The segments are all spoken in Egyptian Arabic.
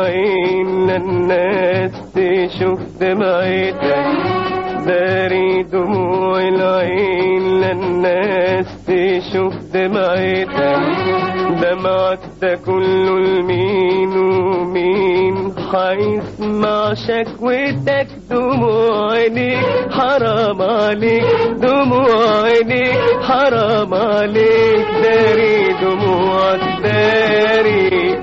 العين للناس تشوف دمعتك داري دموع العين للناس تشوف دمعتك دمعك ده كله لمين ومين هيسمع شكوتك دموع عينيك حرام عليك دموع عينيك حرام عليك داري دموعك داري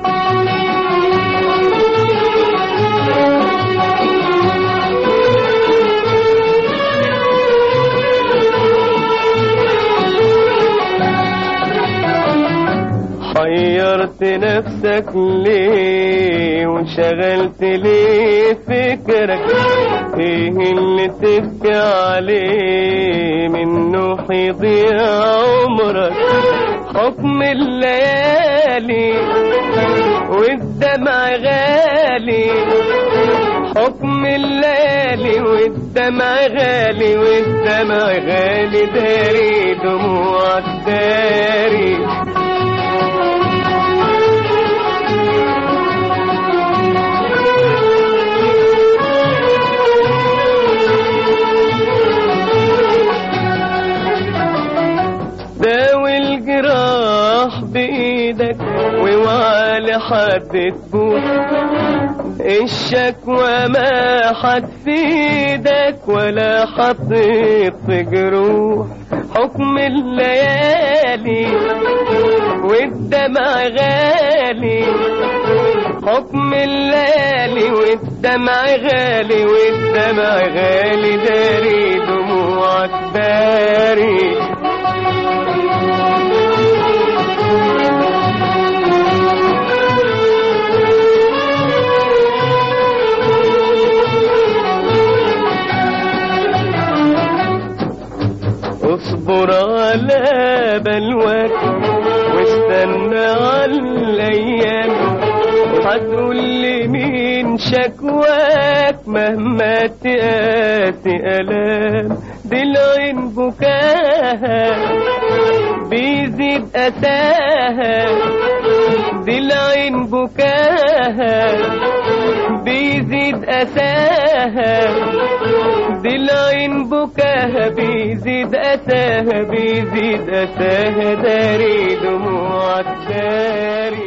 حيرت نفسك ليه وشغلت ليه فكرك ايه اللي تبكي عليه منه هيضيع عمرك حكم الليالي والدمع غالي حكم الليالي والدمع غالي والدمع غالي داري دموعك داري داوي الجراح بإيدك واوعى لحد تبوس الشكوى ما هتفيدك ولا حطيت في جروح حكم الليالي والدمع غالي حكم الليالي والدمع غالي والدمع غالي داري دموعك داري اصبر على بلواك واستنى على الايام هتقول لي مين شكواك مهما تقاسي الام دي العين بكاها بيزيد اساها دي العين بكاها بيزيد اساها دي العين بكاها بيزيد أساها بيزيد أساها داري دموعك داري